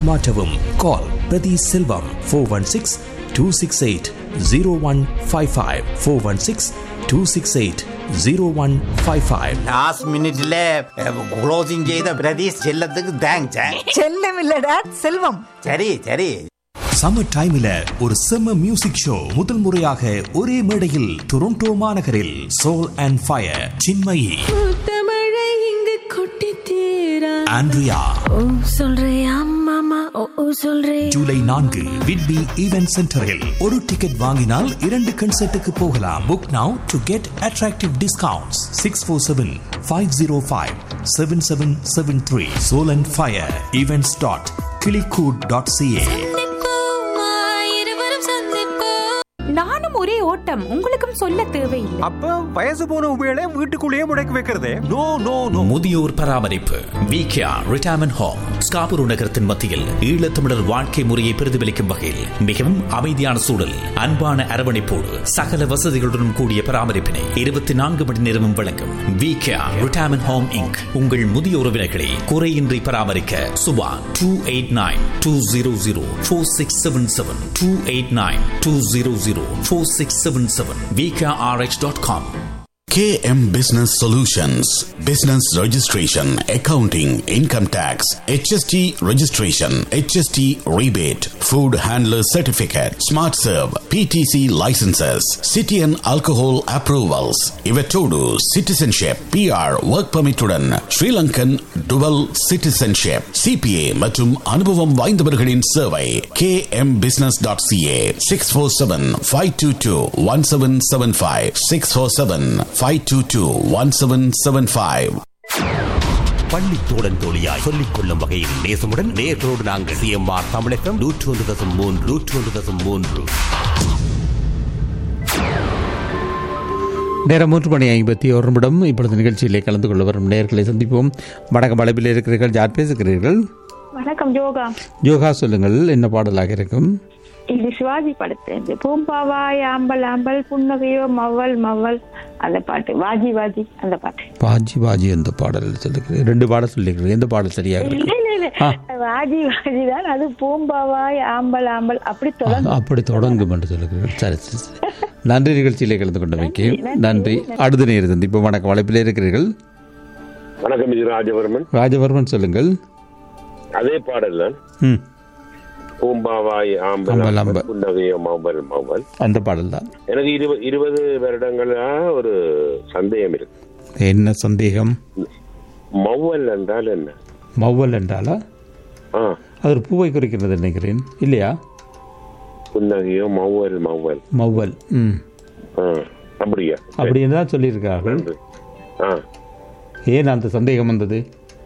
மாற்றவும் call Prathi Selvam four one six two six eight zero one five five four one six two six eight zero one five five last மினிட்ல closing செய்த பிரதீஷ் செல்லத்துக்கு thanks செல்லம் இல்ல date செல்வம் சரி சரி summer டைம்ல ஒரு செம்ம மியூசிக் ஷோ முதல் முறையாக ஒரே மேடையில் டொரண்டோ மாநகரில் சோல் அண்ட் ஃபயர் சின்மயி தமிழை இங்கு கொட்டி தீரா ஆண்ட்ரியா ஓ சொல்றியா மாமா ஓ ஓ சொல்றே ஜூலை நான்கு விட்பி ஈவென்ட் சென்டரில் ஒரு டிக்கெட் வாங்கினால் இரண்டு கன்சர்ட்டுக்கு போகலாம் book now to get attractive discounts six four seven five zero five seven seven seven three Soul and Fire events dot கிளிகூட் டாட் சிஏ இருவரும் சந்திப்போம் நானும் ஒரே ஓட்டம் உங்களுக்கும் சொல்ல தேவையில்லை அப்ப வயசு போன உபயோக வீட்டுக்குள்ளேயே முடக்கி வைக்கிறதே நோ நோ நோ முதியோர் பராமரிப்பு விகேஆர் ரிட்டையர்மெண்ட் ஹோம் ஸ்காபுரு நகரத்தின் மத்தியில் ஈழத்தமிழர் வாழ்க்கை முறையை பிரதிபலிக்கும் வகையில் மிகவும் அமைதியான சூழல் அன்பான அரவணைப்போடு சகல வசதிகளுடன் கூடிய பராமரிப்பினை இருபத்தி நான்கு மணி நேரமும் வழங்கும் விகேஆர் ரிட்டையர்மெண்ட் ஹோம் இங்க் உங்கள் முதிய உறவினர்களை குறையின்றி பராமரிக்க Subha two eight nine two zero zero four six seven seven two eight nine two zero zero four six seven seven VKRH dot com KM Business Solutions Business Registration, Accounting, Income Tax, HST Registration, HST Rebate, Food Handler Certificate, Smart Serve, PTC Licenses, City and Alcohol Approvals, Ivetodu Citizenship, PR Work Permit உடன் Sri Lankan Dual Citizenship, CPA மற்றும் அனுபவம் வாய்ந்தவர்களின் சேவை kmbusiness.ca 647-522-1775 647-522-1775 பள்ளி தோழன் தோழியாய் சொல்லிக் கொள்ளும் வகையில் நேசமுடன் நேர்களோடு நாங்கள் சிஎம்ஆர் தமிழகம் நூற்றி ஒன்று தசம் மூன்று நூற்றி ஒன்று தசம் மூன்று நேரம் மூன்று மணி ஐம்பத்தி ஒரு நிமிடம் இப்பொழுது நிகழ்ச்சியிலே கலந்து கொள்ள வரும் நேர்களை சந்திப்போம் வணக்கம் அழைப்பில் இருக்கிறீர்கள் யார் பேசுகிறீர்கள் வணக்கம் யோகா யோகா சொல்லுங்கள் என்ன பாடலாக இருக்கும் இது சிவாஜி படத்து பூம்பாவாய் ஆம்பல் ஆம்பல் புன்னகையோ மவல் மவல் அந்த பாட்டு வாஜி வாஜி அந்த பாட்டு பாஜி பாஜி எந்த பாடல் சொல்லுகிறேன் ரெண்டு பாடல் சொல்லிக்கிறேன் எந்த பாடல் சரியாக இல்ல இருக்கு இல்ல இல்ல வாஜி வாஜி தான் அது பூம்பாவாய் ஆம்பல் ஆம்பல் அப்படி தொடர்ந்து அப்படி தொடங்கும் என்று சொல்லுகிறேன் சரி சரி சரி. நன்றி நிகழ்ச்சியிலே கலந்து கொண்டமைக்கு நன்றி அடுத்த நேரம் சந்திப்போம் வணக்கம் அழைப்பில் இருக்கிறீர்கள் வணக்கம் இது ராஜவர்மன் ராஜவர்மன் சொல்லுங்கள் அதே பாடல் தான் ம் பூம்பாவாய் ஆம்பல் ஆம்பல், ஆம்பல் ஆம்பல். புன்னகையோ மாம்பல் மாம்பல் அந்த பாடல் தான் எனக்கு இருபது இருபது வருடங்களா ஒரு சந்தேகம் இருக்கு என்ன சந்தேகம் மௌவல் என்றால் என்ன மௌவல் என்றாலா ஆ அது ஒரு பூவை குறிக்கிறது நினைக்கிறேன் இல்லையா புன்னகையோ மௌவல் மௌவல் மௌவல் ம் ஆ அப்படியா அப்படின்னு தான் சொல்லியிருக்கார்கள் ஆ ஏன் அந்த சந்தேகம் வந்தது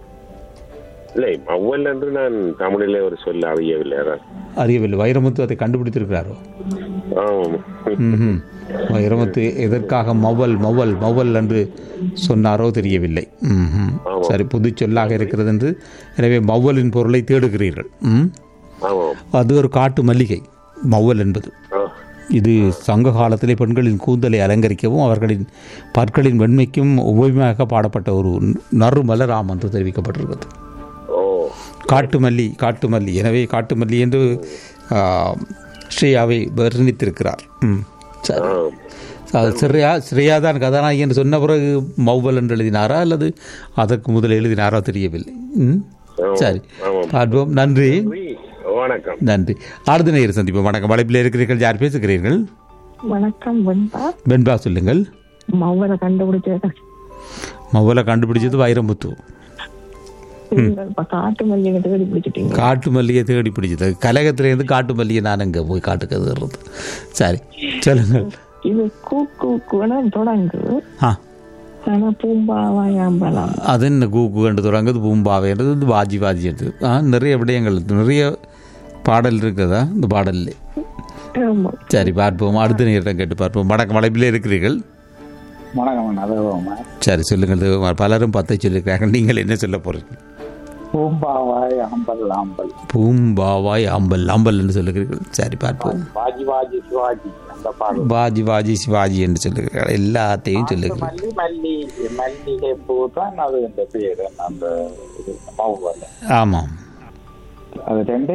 இல்லை மௌவல் என்று நான் தமிழிலே ஒரு சொல்ல அறியவில்லை அதான். அறியவில்லை வைரமுத்து அதை கண்டுபிடித்திருக்கிறாரோ ஆமாம் ம்ஹும். வைரமுத்து எதற்காக மௌவல் மௌவல் மௌவல் என்று சொன்னாரோ தெரியவில்லை ம்ஹும். சரி புது சொல்லாக இருக்கிறது என்று எனவே மௌவலின் பொருளை தேடுகிறீர்கள் ம் ஆமாம் அது ஒரு காட்டு மல்லிகை மௌவல் என்பது ஆ இது சங்க காலத்திலே பெண்களின் கூந்தலை அலங்கரிக்கவும் அவர்களின் பற்களின் வெண்மைக்கும் உபயமாக பாடப்பட்ட ஒரு நறு மலராம் என்று தெரிவிக்கப்பட்டிருக்கிறது ஓ காட்டு மல்லி காட்டு மல்லி எனவே காட்டு மல்லி என்று ஆ, ஸ்ரேயாவை வர்ணித்திருக்கிறார் ம் சரி அது ஸ்ரேயா ஸ்ரேயா தான் கதாநாயகி என்று சொன்ன பிறகு மௌவல் என்று எழுதினாரா அல்லது அதற்கு முதல் எழுதினாரா தெரியவில்லை ம் சரி பார்ப்போம் நன்றி வணக்கம் நன்றி அடுத்த நேரம் சந்திப்போம் வணக்கம் வலைப்பில் இருக்கிறீர்கள் யார் பேசுகிறீர்கள் வணக்கம் வெண்பா வெண்பா சொல்லுங்கள் மௌவலை கண்டுபிடிச்சது மௌவலை கண்டுபிடிச்சது வைரமுத்து இப்ப காட்டு மல்லிகை தேடி பிடிச்சிட்டீங்க காட்டு மல்லியை தேடி பிடிச்சது கலகத்திலேருந்து காட்டு மல்லியை நான் அங்கே போய் காட்டுக்கு ஏறுறது சரி சொல்லுங்கள் இது கூ கூக்குன்னு தொடங்கு ஆ ஆனா பூம்பாவாய் ஆம்பலாம் அது என்ன கூக்கு கண்டு தொடங்குது பூம்பாவைன்றது இது வாஜி வாஜி எடுத்து ஆ நிறைய விடயங்கள் நிறைய பாடல் இருக்குதா இந்த பாடல்ல ஆமா சரி பார்ப்போம் அடுத்த நேரம் கேட்டு பார்ப்போம் வடக்கு வளைப்பில் இருக்கிறீர்கள் வணக்கம் அதுவும் சரி சொல்லுங்கள் தேவகுமார். பலரும் பத்தை சொல்லியிருக்கிறார்கள் நீங்கள் என்ன சொல்ல போறீர்கள் பூம்பாவாய் அம்பல் ஆம்பல் பூம்பாவாய் அம்பல் அம்பல் என்று சொல்லுகிறீர்கள் சரி பார்ப்போம் வாஜி வாஜி சிவாஜி அந்த பாடல் வாஜி வாஜி சிவாஜி என்று சொல்லுகிறீர்கள் எல்லாத்தையும் சொல்லுகிறீர்கள் மல்லி மல்லி மல்லிகை பூ தான் அது இந்த பேர் அந்த இது மௌவல் ஆமாம் அது ரெண்டு